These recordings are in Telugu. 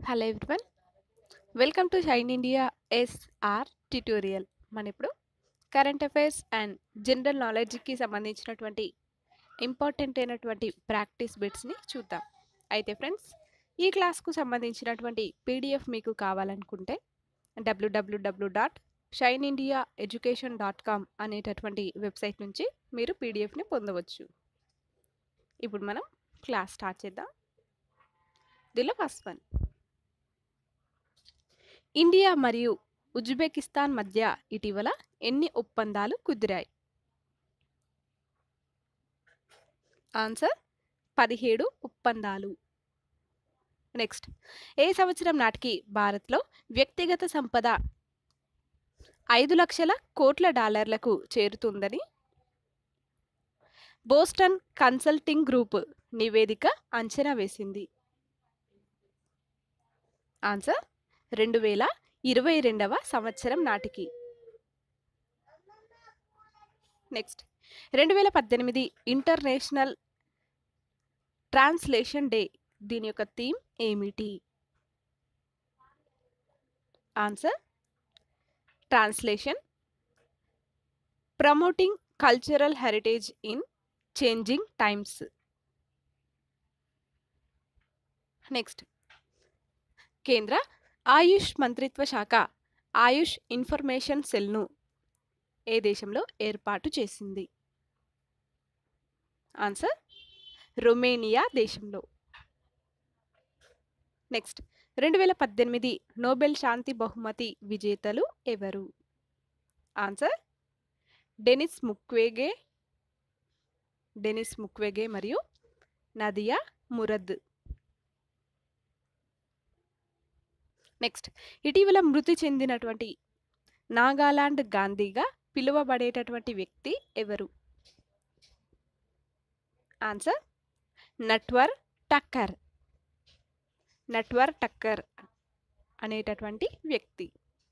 hello everyone welcome to Shine India SR tutorial మన ఇప్పుడు కరెంట్ అఫైర్స్ అండ్ జనరల్ నాలెడ్జ్కి సంబంధించినటువంటి ఇంపార్టెంట్ అయినటువంటి ప్రాక్టీస్ బిట్స్ని చూద్దాం అయితే ఫ్రెండ్స్ ఈ క్లాస్కు సంబంధించినటువంటి పీడిఎఫ్ మీకు కావాలనుకుంటే WWW dot Shine India education dot com అనేటటువంటి వెబ్సైట్ నుంచి మీరు పీడిఎఫ్ని పొందవచ్చు ఇప్పుడు మనం క్లాస్ స్టార్ట్ చేద్దాం దీనిలో ఫస్ట్ వన్ ఇండియా మరియు ఉజ్బెకిస్తాన్ మధ్య ఇటీవల ఎన్ని ఒప్పందాలు కుదిరాయి ఆన్సర్ పదిహేడు ఒప్పందాలు నెక్స్ట్ ఏ సంవత్సరం నాటికి భారత్లో వ్యక్తిగత సంపద ఐదు లక్షల కోట్ల డాలర్లకు చేరుతుందని బోస్టన్ కన్సల్టింగ్ గ్రూప్ నివేదిక అంచనా వేసింది ఆన్సర్ రెండు వేల ఇరవై రెండవ సంవత్సరం నాటికి నెక్స్ట్ రెండు వేల పద్దెనిమిది ఇంటర్నేషనల్ ట్రాన్స్లేషన్ డే దీని యొక్క థీమ్ ఏమిటి answer translation promoting cultural heritage in changing times next కేంద్ర ఆయుష్ మంత్రిత్వ శాఖ ఆయుష్ ఇన్ఫర్మేషన్ సెల్ను ఏ దేశంలో ఏర్పాటు చేసింది ఆన్సర్ రొమేనియా దేశంలో నెక్స్ట్ రెండు వేల పద్దెనిమిది నోబెల్ శాంతి బహుమతి విజేతలు ఎవరు answer Denis Mukwege Denis Mukwege మరియు నదియా మురద్ నెక్స్ట్ ఇటీవల మృతి చెందినటువంటి నాగాలాండ్ గాంధీగా పిలువబడేటటువంటి వ్యక్తి ఎవరు ఆన్సర్ నట్వర్ టక్కర్ నట్వర్ టక్కర్ అనేటటువంటి వ్యక్తి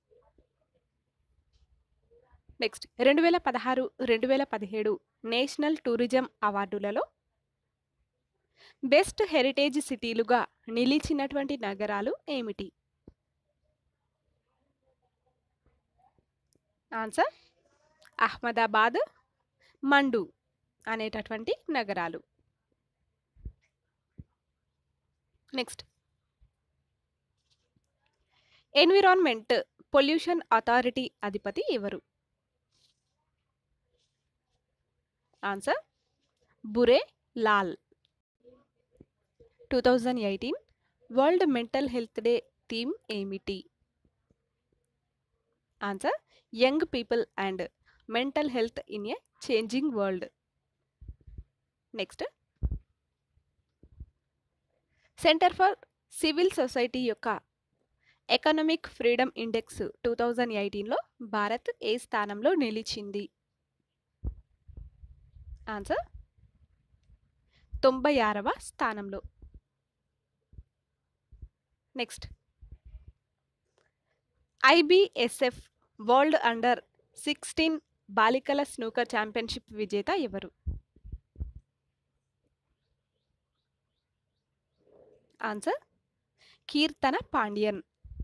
నెక్స్ట్ రెండు వేల పదహారు రెండు వేల పదిహేడు నేషనల్ టూరిజం అవార్డులలో బెస్ట్ హెరిటేజ్ సిటీలుగా నిలిచినటువంటి నగరాలు ఏమిటి ఆన్సర్ అహ్మదాబాద్ మండు అనేటటువంటి నగరాలు నెక్స్ట్ ఎన్విరాన్మెంట్ పొల్యూషన్ అథారిటీ అధిపతి ఎవరు answer Bhure Lal two thousand eighteen world mental health day theme ఏమిటి answer young people and mental health in a changing world next Centre for Civil Society యొక్క economic freedom index two thousand ఎయిటీన్లో భారత్ ఏ స్థానంలో నిలిచింది ఆన్సర్ తొంభై ఆరవ స్థానంలో next IBSF world under sixteen బాలికల స్నూకర్ ఛాంపియన్షిప్ విజేత ఎవరు answer Keerthana Pandian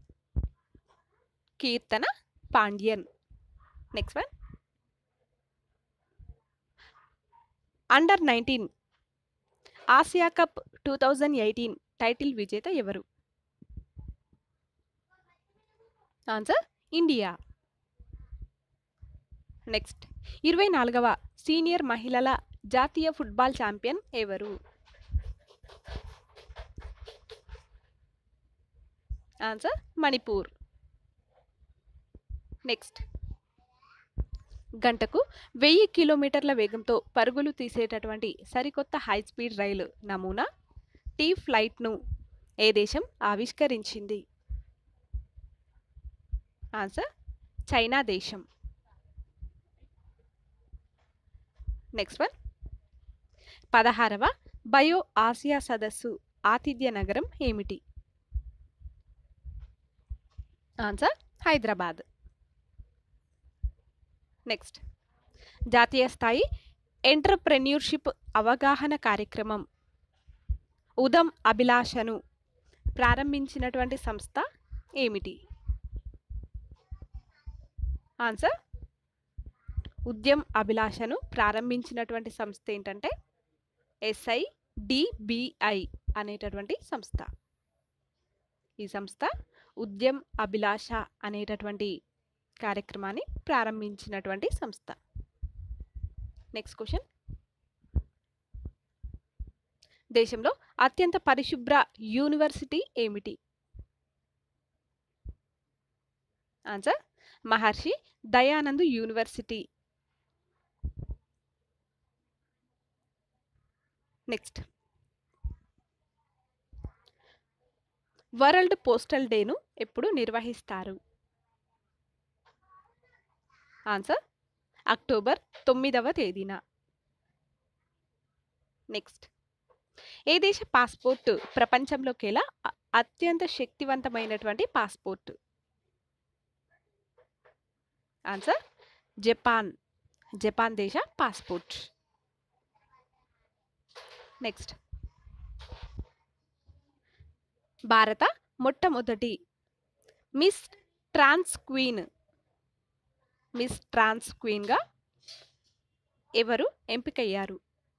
Keerthana Pandian next one under nineteen Asia cup two thousand eighteen title విజేత ఎవరు ఆన్సర్ ఇండియా నెక్స్ట్ ఇరవై నాలుగవ సీనియర్ మహిళల జాతీయ ఫుట్బాల్ ఛాంపియన్ ఎవరు ఆన్సర్ మణిపూర్ నెక్స్ట్ గంటకు వెయ్యి కిలోమీటర్ల వేగంతో పరుగులు తీసేటటువంటి సరికొత్త హై స్పీడ్ రైలు నమూనా టీ ఫ్లైట్ను ఏ దేశం ఆవిష్కరించింది ఆన్సర్ చైనా దేశం నెక్స్ట్ వన్ పదహారవ బయో ఆసియా సదస్సు ఆతిథ్య నగరం ఏమిటి ఆన్సర్ హైదరాబాద్ నెక్స్ట్ జాతీయ స్థాయి ఎంటర్ప్రెన్యూర్షిప్ అవగాహన కార్యక్రమం ఉదం అభిలాషను ప్రారంభించినటువంటి సంస్థ ఏమిటి ఆన్సర్ ఉద్యమ్ అభిలాషను ప్రారంభించినటువంటి సంస్థ ఏంటంటే ఎస్ఐడిబిఐ అనేటటువంటి సంస్థ ఈ సంస్థ ఉద్యమ్ అభిలాష అనేటటువంటి కార్యక్రమాన్ని ప్రారంభించినటువంటి సంస్థ నెక్స్ట్ క్వశ్చన్ దేశంలో అత్యంత పరిశుభ్ర యూనివర్సిటీ ఏమిటి answer Maharshi Dayanand university next world postal డేను ఎప్పుడు నిర్వహిస్తారు ఆన్సర్ అక్టోబర్ తొమ్మిదవ తేదీన నెక్స్ట్ ఏ దేశ పాస్పోర్ట్ ప్రపంచంలోకెలా అ- అత్యంత శక్తివంతమైనటువంటి పాస్పోర్ట్ ఆన్సర్ జపాన్ జపాన్ దేశ పాస్పోర్ట్ నెక్స్ట్ భారత మొట్టమొదటి miss trans queen miss trans క్వీన్గా ఎవరు ఎంపికయ్యారు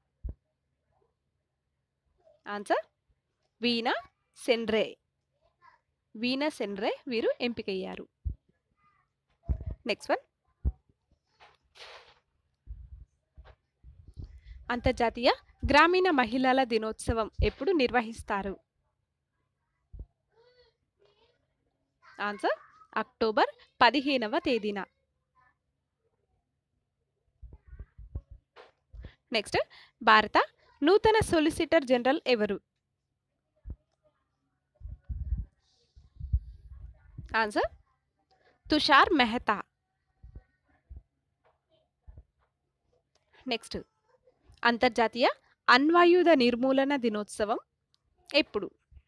ఆన్సర్ వీణా సెన్రే వీణా సెన్రే వీరు ఎంపికయ్యారు నెక్స్ట్ వన్ అంతర్జాతీయ గ్రామీణ మహిళల దినోత్సవం ఎప్పుడు నిర్వహిస్తారు ఆన్సర్ అక్టోబర్ పదిహేనవ తేదీన నెక్స్ట్ భారత నూతన సొలిసిటర్ జనరల్ ఎవరు ఆన్సర్ తుషార్ మెహతా నెక్స్ట్ అంతర్జాతీయ అణ్వాయుధ నిర్మూలన దినోత్సవం ఎప్పుడు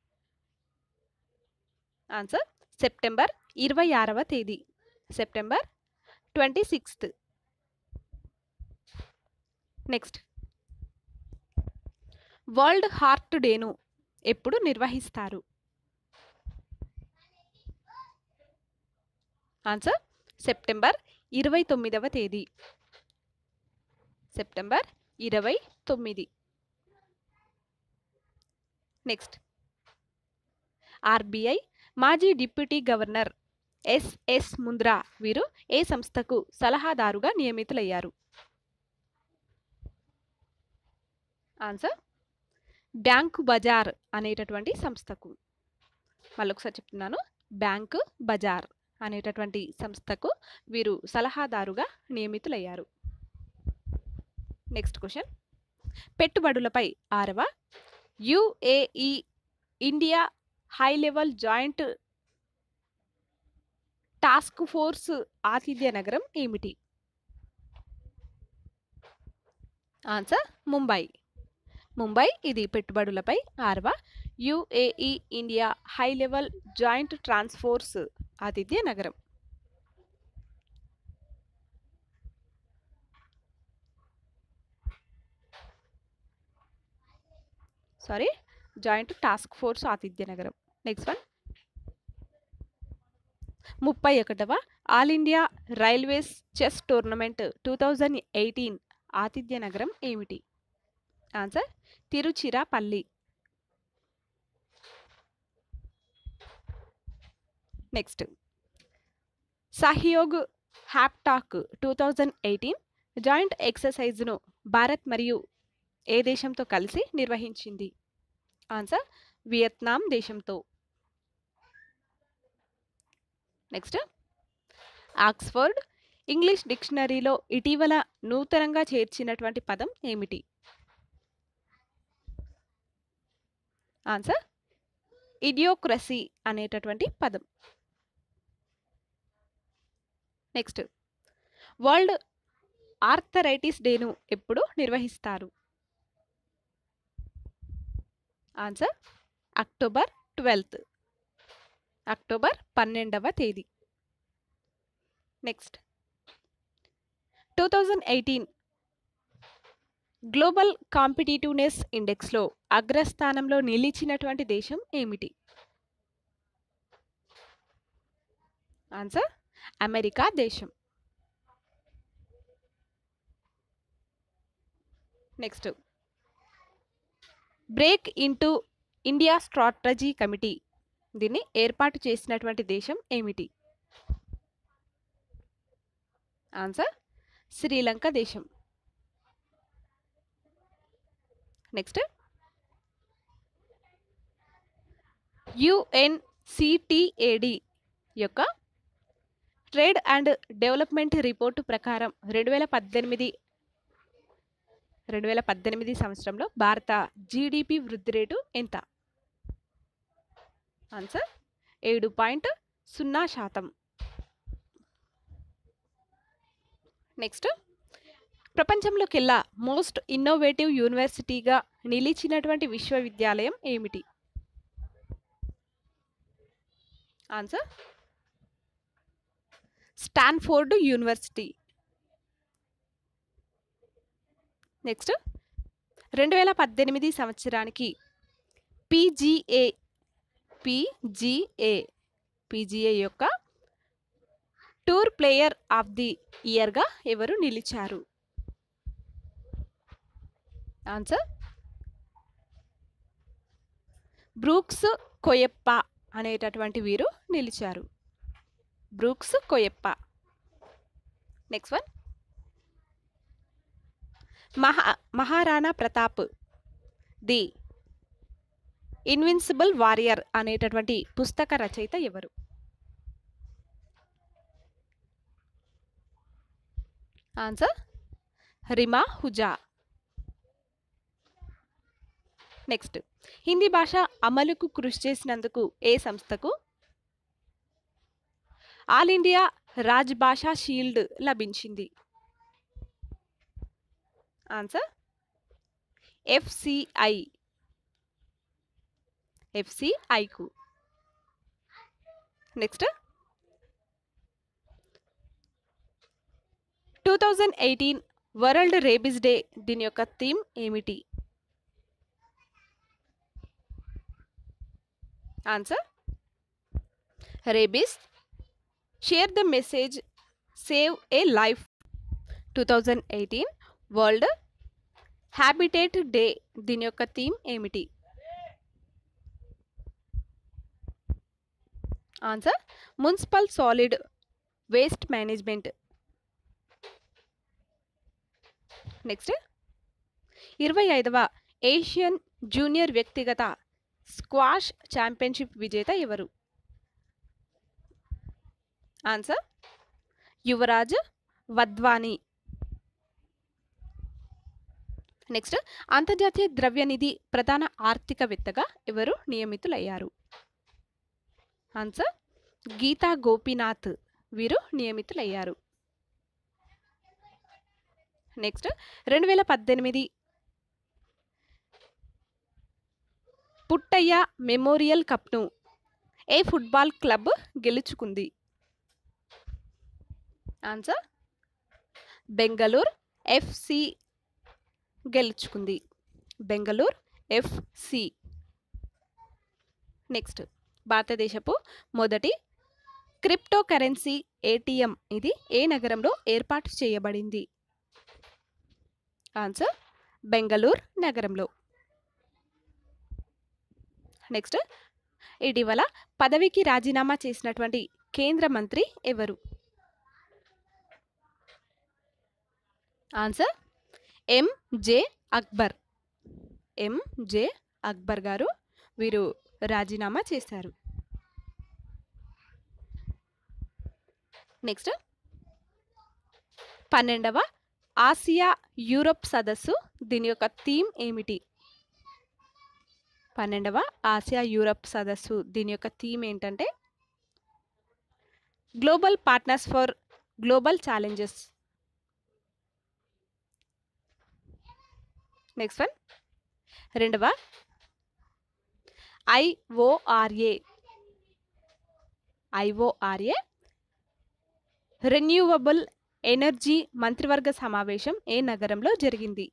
ఆన్సర్ సెప్టెంబర్ ఇరవై ఆరవ తేదీ September twenty sixth next world heart డేను ఎప్పుడు నిర్వహిస్తారు ఆన్సర్ సెప్టెంబర్ ఇరవై తొమ్మిదవ తేదీ సెప్టెంబర్ ఇరవై తొమ్మిది నెక్స్ట్ ఆర్బీఐ మాజీ డిప్యూటీ గవర్నర్ ఎస్ఎస్ ముంద్రా వీరు ఏ సంస్థకు సలహాదారుగా నియమితులయ్యారు ఆన్సర్ బ్యాంకు బజార్ అనేటటువంటి సంస్థకు మళ్ళొకసారి చెప్తున్నాను బ్యాంకు బజార్ అనేటటువంటి సంస్థకు వీరు సలహాదారుగా నియమితులయ్యారు నెక్స్ట్ క్వశ్చన్ పెట్టుబడులపై ఆరవ UAE India high level joint task force ఆతిథ్య నగరం ఏమిటి ఆన్సర్ ముంబై ముంబై ఇది పెట్టుబడులపై ఆరవ UAE India high level joint trans force ఆతిథ్య నగరం సారీ జాయింట్ టాస్క్ ఫోర్స్ ఆతిథ్య నగరం నెక్స్ట్ వన్ ముప్పై ఒకటవ all India railways chess tournament two thousand eighteen ఆతిథ్య నగరం ఏమిటి answer Tiruchirappalli next Sahyog Hop Tac two thousand eighteen joint ఎక్సర్సైజ్ను భారత్ మరియు ఏ దేశంతో కలిసి నిర్వహించింది ఆన్సర్ వియత్నాం దేశంతో నెక్స్ట్ ఆక్స్ఫర్డ్ ఇంగ్లీష్ డిక్షనరీలో ఇటీవల నూతనంగా చేర్చినటువంటి పదం ఏమిటి ఆన్సర్ ఇడియోక్రసీ అనేటటువంటి పదం నెక్స్ట్ వరల్డ్ ఆర్థరైటిస్ డేను ఎప్పుడు నిర్వహిస్తారు ఆన్సర్ అక్టోబర్ ట్వెల్త్ అక్టోబర్ పన్నెండవ తేదీ next two thousand eighteen global competitiveness ఇండెక్స్లో అగ్రస్థానంలో నిలిచినటువంటి దేశం ఏమిటి ఆన్సర్ అమెరికా దేశం next break into India strategy committee దీన్ని ఏర్పాటు చేసినటువంటి దేశం ఏమిటి ఆన్సర్ శ్రీలంక దేశం నెక్స్ట్ యుఎన్సిటిఏడి యొక్క ట్రేడ్ అండ్ డెవలప్మెంట్ రిపోర్టు ప్రకారం రెండు వేల పద్దెనిమిది రెండు వేల పద్దెనిమిది సంవత్సరంలో భారత జీడిపి వృద్ధి రేటు ఎంత ఆన్సర్ ఏడు పాయింట్ సున్నా శాతం నెక్స్ట్ ప్రపంచంలోకెల్లా మోస్ట్ ఇన్నోవేటివ్ యూనివర్సిటీగా నిలిచినటువంటి విశ్వవిద్యాలయం ఏమిటి ఆన్సర్ స్టాన్ఫోర్డ్ యూనివర్సిటీ నెక్స్ట్ రెండు వేల పద్దెనిమిది సంవత్సరానికి పీజీఏ పీజీఏ పీజీఏ యొక్క టూర్ ప్లేయర్ ఆఫ్ ది ఇయర్గా ఎవరు నిలిచారు ఆన్సర్ బ్రూక్స్ కొయప్ప అనేటటువంటి వీరు నిలిచారు Brooks కొయప్ప next one Maha Maharana Pratap the invincible warrior అనేటటువంటి పుస్తక రచయిత ఎవరు ఆన్సర్ రిమా హుజా నెక్స్ట్ హిందీ భాష అమలుకు కృషి చేసినందుకు ఏ సంస్థకు all India Raj Rajbhasha shield లభించింది ఆన్సర్ ఎఫ్సిఐ ఎఫ్సిఐకు next two thousand eighteen world rabies day దీని యొక్క థీమ్ ఏమిటి answer rabies share the message save a life two thousand eighteen world habitat day దీని యొక్క థీమ్ ఏమిటి answer municipal solid waste management next ఇరవై ఐదవ ఏషియన్ జూనియర్ వ్యక్తిగత స్క్వాష్ ఛాంపియన్షిప్ విజేత ఎవరు ఆన్సర్ యువరాజ్ వద్వాని నెక్స్ట్ అంతర్జాతీయ ద్రవ్యనిధి ప్రధాన ఆర్థికవేత్తగా ఎవరు నియమితులయ్యారు ఆన్సర్ గీతా గోపీనాథ్ వీరు నియమితులయ్యారు నెక్స్ట్ రెండు వేల పద్దెనిమిది పుట్టయ్య మెమోరియల్ కప్ను ఏ ఫుట్బాల్ క్లబ్ గెలుచుకుంది ఆన్సర్ బెంగళూరు ఎఫ్సి గెలుచుకుంది బెంగళూరు ఎఫ్సి నెక్స్ట్ భారతదేశపు మొదటి క్రిప్టో కరెన్సీ ఏటీఎం ఇది ఏ నగరంలో ఏర్పాటు చేయబడింది ఆన్సర్ బెంగళూరు నగరంలో నెక్స్ట్ ఇటీవల పదవికి రాజీనామా చేసినటువంటి కేంద్ర మంత్రి ఎవరు ఆన్సర్ ఎంజే అక్బర్ ఎంజే అక్బర్ గారు వీరు రాజీనామా చేశారు నెక్స్ట్ పన్నెండవ ఆసియా యూరోప్ సదస్సు దీని యొక్క థీమ్ ఏమిటి పన్నెండవ ఆసియా యూరప్ సదస్సు దీని యొక్క థీమ్ ఏంటంటే global partners for global challenges next one రెండవ ఐఓఆర్ఏ ఐఓఆర్ఏ రెన్యూవబుల్ ఎనర్జీ మంత్రివర్గ సమావేశం ఏ నగరంలో జరిగింది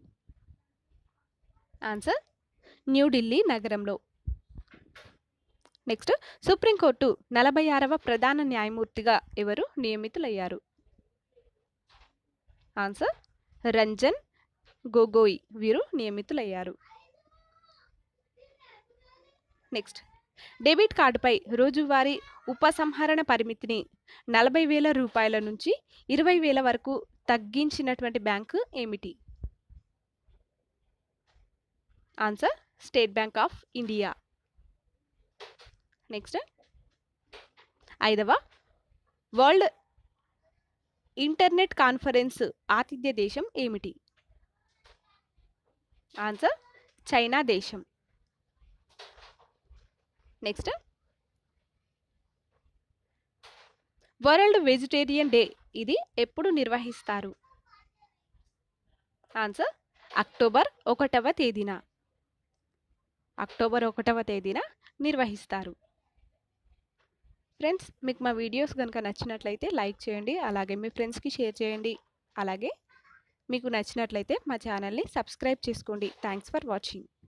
ఆన్సర్ న్యూఢిల్లీ నగరంలో నెక్స్ట్ సుప్రీంకోర్టు నలభై ఆరవ ప్రధాన న్యాయమూర్తిగా ఎవరు నియమితులయ్యారు ఆన్సర్ రంజన్ గొగోయ్ వీరు నియమితులయ్యారు నెక్స్ట్ డెబిట్ కార్డుపై రోజువారీ ఉపసంహరణ పరిమితిని నలభై వేల రూపాయల నుంచి ఇరవై వేల వరకు తగ్గించినటువంటి బ్యాంకు ఏమిటి answer State Bank of India next ఐదవ వరల్డ్ ఇంటర్నెట్ కాన్ఫరెన్స్ ఆతిథ్య దేశం ఏమిటి ఆన్సర్ చైనా దేశం నెక్స్ట్ వరల్డ్ వెజిటేరియన్ డే ఇది ఎప్పుడు నిర్వహిస్తారు ఆన్సర్ అక్టోబర్ ఒకటవ తేదీన అక్టోబర్ ఒకటవ తేదీన నిర్వహిస్తారు ఫ్రెండ్స్ మీకు మా వీడియోస్ కనుక నచ్చినట్లయితే లైక్ చేయండి అలాగే మీ ఫ్రెండ్స్కి షేర్ చేయండి అలాగే మీకు నచ్చినట్లయితే మా ఛానల్ని సబ్స్క్రైబ్ చేసుకోండి థ్యాంక్స్ ఫర్ వాచింగ్